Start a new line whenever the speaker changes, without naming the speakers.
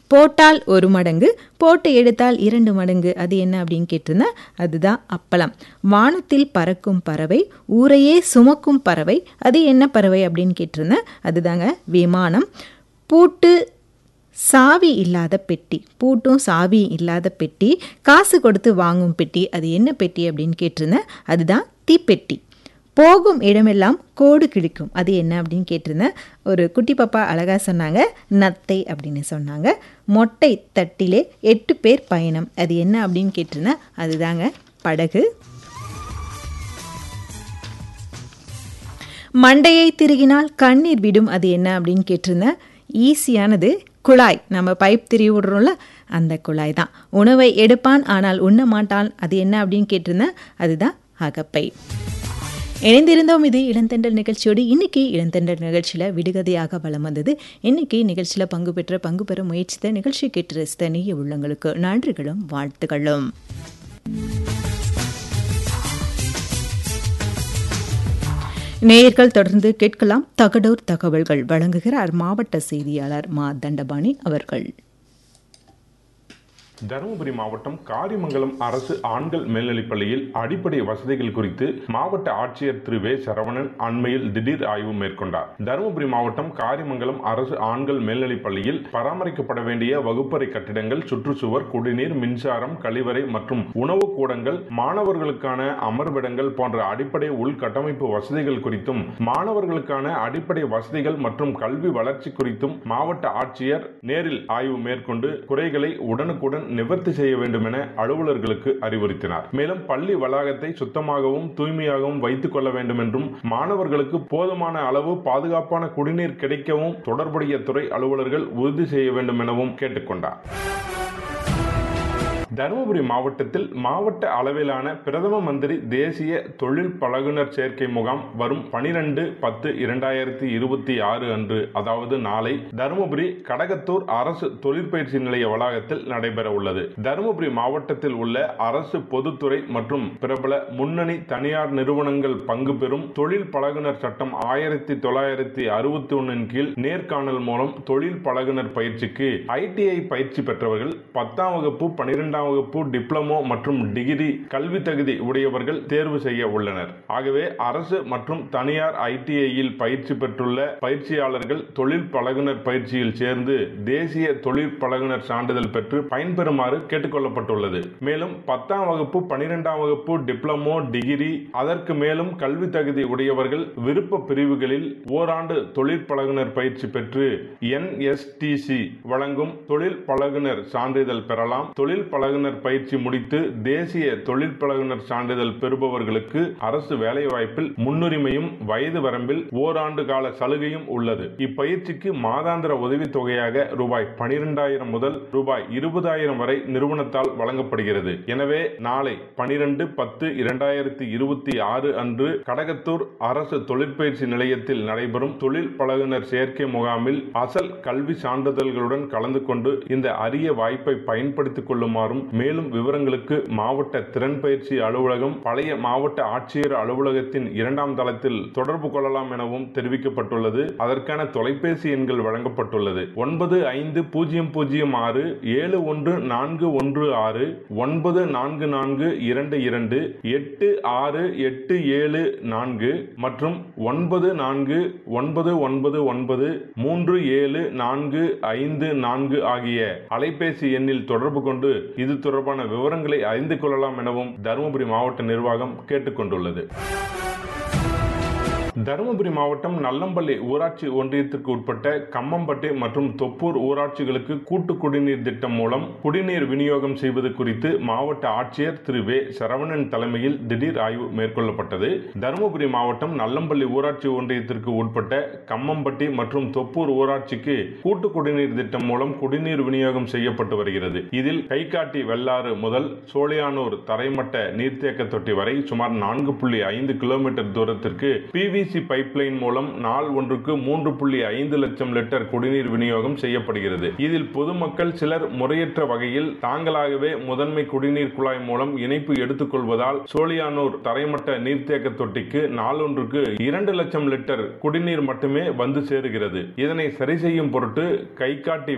போட்டால் ஒரு மடங்கு போட்டு எடுத்தால் இரண்டு மடங்கு அது என்ன அப்படின்னு கேட்டிருந்தா அதுதான் அப்பளம் வானத்தில் பறக்கும் பறவை ஊரையே சுமக்கும் பறவை அது என்ன பறவை அப்படின்னு கேட்டிருந்தேன் அதுதாங்க விமானம் பூட்டு சாவி இல்லாத பெட்டி பூட்டும் சாவி இல்லாத பெட்டி காசு கொடுத்து வாங்கும் பெட்டி அது என்ன பெட்டி அப்படின்னு கேட்டிருந்தேன் அதுதான் தீப்பெட்டி போகும் இடமெல்லாம் கோடு கிழிக்கும் அது என்ன அப்படின்னு கேட்டிருந்தேன் ஒரு குட்டி பாப்பா அழகாக சொன்னாங்க நத்தை அப்படின்னு சொன்னாங்க மொட்டை தட்டிலே எட்டு பேர் பயணம் அது என்ன அப்படின்னு கேட்டிருந்தேன் அதுதாங்க படகு மண்டையை திருகினால் கண்ணீர் விடும் அது என்ன அப்படின்னு கேட்டிருந்தேன் ஈஸியானது குழாய் நம்ம பைப் திரி விடுறோம்ல அந்த குழாய் தான் உணவை எடுப்பான் ஆனால் உண்ண மாட்டான் அது என்ன அப்படின்னு கேட்டிருந்தேன் அதுதான் அகப்பை இணைந்திருந்தோம் இது இளந்தண்டல் நிகழ்ச்சியோடு இன்னைக்கு இளந்தண்டல் நிகழ்ச்சியில் விடுகதையாக வளம் வந்தது இன்னைக்கு நிகழ்ச்சியில் பங்கு பெற்ற பங்கு பெற முயற்சித்த நிகழ்ச்சி கேட்டு ரசித்த நீய உள்ளங்களுக்கு நன்றிகளும் வாழ்த்துக்களும் நேயர்கள் தொடர்ந்து கேட்கலாம் தகடூர் தகவல்கள் வழங்குகிறார் மாவட்ட செய்தியாளர் மா தண்டபாணி அவர்கள்
தருமபுரி மாவட்டம் காரிமங்கலம் அரசு ஆண்கள் மேல்நிலைப்பள்ளியில் அடிப்படை வசதிகள் குறித்து மாவட்ட ஆட்சியர் திரு வே சரவணன் அண்மையில் திடீர் ஆய்வு மேற்கொண்டார் தருமபுரி மாவட்டம் காரிமங்கலம் அரசு ஆண்கள் மேல்நிலைப்பள்ளியில் பராமரிக்கப்பட வேண்டிய வகுப்பறை கட்டிடங்கள் சுற்றுச்சுவர் குடிநீர் மின்சாரம் கழிவறை மற்றும் உணவு கூடங்கள் மாணவர்களுக்கான அமர்விடங்கள் போன்ற அடிப்படை உள்கட்டமைப்பு வசதிகள் குறித்தும் மாணவர்களுக்கான அடிப்படை வசதிகள் மற்றும் கல்வி வளர்ச்சி குறித்தும் மாவட்ட ஆட்சியர் நேரில் ஆய்வு மேற்கொண்டு குறைகளை உடனுக்குடன் நிவர்த்தி செய்ய வேண்டும் என அலுவலர்களுக்கு அறிவுறுத்தினார் மேலும் பள்ளி வளாகத்தை சுத்தமாகவும் தூய்மையாகவும் வைத்துக் கொள்ள வேண்டும் என்றும் மாணவர்களுக்கு போதுமான அளவு பாதுகாப்பான குடிநீர் கிடைக்கவும் தொடர்புடைய துறை அலுவலர்கள் உறுதி செய்ய வேண்டும் எனவும் கேட்டுக்கொண்டார் தருமபுரி மாவட்டத்தில் மாவட்ட அளவிலான பிரதம மந்திரி தேசிய தொழில் பழகுனர் சேர்க்கை முகாம் வரும் பனிரெண்டு பத்து இரண்டாயிரத்தி இருபத்தி ஆறு அன்று அதாவது நாளை தருமபுரி கடகத்தூர் அரசு தொழிற்பயிற்சி நிலைய வளாகத்தில் நடைபெற உள்ளது தருமபுரி மாவட்டத்தில் உள்ள அரசு பொதுத்துறை மற்றும் பிரபல முன்னணி தனியார் நிறுவனங்கள் பங்கு பெறும் தொழில் பழகுனர் சட்டம் ஆயிரத்தி தொள்ளாயிரத்தி அறுபத்தி ஒன்னின் கீழ் நேர்காணல் மூலம் தொழில் பழகுனர் பயிற்சிக்கு ஐடிஐ பயிற்சி பெற்றவர்கள் பத்தாம் வகுப்பு பனிரெண்டாம் வகுப்பு டிப்ளமோ மற்றும் டிகிரி கல்வி தகுதி உடையவர்கள் தேர்வு செய்ய உள்ளனர் ஆகவே அரசு மற்றும் தனியார் ஐடிஐயில் பயிற்சி பெற்றுள்ள பயிற்சியாளர்கள் தொழில் பழகுனர் பயிற்சியில் சேர்ந்து தேசிய தொழில் பழகுனர் சான்றிதழ் பெற்று பயன்பெறுமாறு கேட்டுக்கொள்ளப்பட்டுள்ளது மேலும் பத்தாம் வகுப்பு பனிரெண்டாம் வகுப்பு டிப்ளமோ டிகிரி அதற்கு மேலும் கல்வி தகுதி உடையவர்கள் விருப்ப பிரிவுகளில் ஓராண்டு தொழில் பழகுனர் பயிற்சி பெற்று என்எஸ்டிசி வழங்கும் தொழில் பழகுனர் சான்றிதழ் பெறலாம் தொழில் பழகுனர் பயிற்சி முடித்து தேசிய தொழில் பழகுனர் சான்றிதழ் பெறுபவர்களுக்கு அரசு வேலைவாய்ப்பில் முன்னுரிமையும் வயது வரம்பில் ஓராண்டு கால சலுகையும் உள்ளது இப்பயிற்சிக்கு மாதாந்திர உதவித் தொகையாக ரூபாய் பனிரெண்டாயிரம் முதல் ரூபாய் இருபதாயிரம் வரை நிறுவனத்தால் வழங்கப்படுகிறது எனவே நாளை பனிரெண்டு பத்து இரண்டாயிரத்தி இருபத்தி ஆறு அன்று கடகத்தூர் அரசு தொழிற்பயிற்சி நிலையத்தில் நடைபெறும் தொழில் பழகுனர் சேர்க்கை முகாமில் அசல் கல்வி சான்றிதழ்களுடன் கலந்து கொண்டு இந்த அரிய வாய்ப்பை பயன்படுத்திக் கொள்ளுமாறும் மேலும் விவரங்களுக்கு மாவட்ட திறன் பயிற்சி அலுவலகம் பழைய மாவட்ட ஆட்சியர் அலுவலகத்தின் இரண்டாம் தளத்தில் தொடர்பு கொள்ளலாம் எனவும் தெரிவிக்கப்பட்டுள்ளது அதற்கான தொலைபேசி எண்கள் வழங்கப்பட்டுள்ளது ஒன்பது ஐந்து பூஜ்ஜியம் பூஜ்ஜியம் ஆறு ஏழு ஒன்று நான்கு ஒன்று ஆறு ஒன்பது நான்கு நான்கு இரண்டு இரண்டு எட்டு ஆறு எட்டு ஏழு நான்கு மற்றும் ஒன்பது நான்கு ஒன்பது ஒன்பது ஒன்பது மூன்று ஏழு நான்கு ஐந்து நான்கு ஆகிய அலைபேசி எண்ணில் தொடர்பு கொண்டு இது தொடர்பான விவரங்களை அறிந்து கொள்ளலாம் எனவும் தருமபுரி மாவட்ட நிர்வாகம் கேட்டுக்கொண்டுள்ளது தருமபுரி மாவட்டம் நல்லம்பள்ளி ஊராட்சி ஒன்றியத்திற்கு உட்பட்ட கம்மம்பட்டி மற்றும் தொப்பூர் ஊராட்சிகளுக்கு கூட்டு குடிநீர் திட்டம் மூலம் குடிநீர் விநியோகம் செய்வது குறித்து மாவட்ட ஆட்சியர் திரு வே சரவணன் தலைமையில் திடீர் ஆய்வு மேற்கொள்ளப்பட்டது தருமபுரி மாவட்டம் நல்லம்பள்ளி ஊராட்சி ஒன்றியத்திற்கு உட்பட்ட கம்மம்பட்டி மற்றும் தொப்பூர் ஊராட்சிக்கு கூட்டு குடிநீர் திட்டம் மூலம் குடிநீர் விநியோகம் செய்யப்பட்டு வருகிறது இதில் கைகாட்டி வெள்ளாறு முதல் சோழியானூர் தரைமட்ட நீர்த்தேக்க தொட்டி வரை சுமார் நான்கு புள்ளி ஐந்து கிலோமீட்டர் தூரத்திற்கு பிவி பிவிசி பைப்லைன் மூலம் நாள் ஒன்றுக்கு மூன்று புள்ளி ஐந்து லட்சம் லிட்டர் குடிநீர் விநியோகம் செய்யப்படுகிறது இதில் பொதுமக்கள் சிலர் முறையற்ற வகையில் தாங்களாகவே முதன்மை குடிநீர் குழாய் மூலம் இணைப்பு எடுத்துக்கொள்வதால் சோழியானூர் தரைமட்ட நீர்த்தேக்க தொட்டிக்கு நாளொன்றுக்கு இரண்டு லட்சம் லிட்டர் குடிநீர் மட்டுமே வந்து சேருகிறது இதனை சரி செய்யும் பொருட்டு கைகாட்டி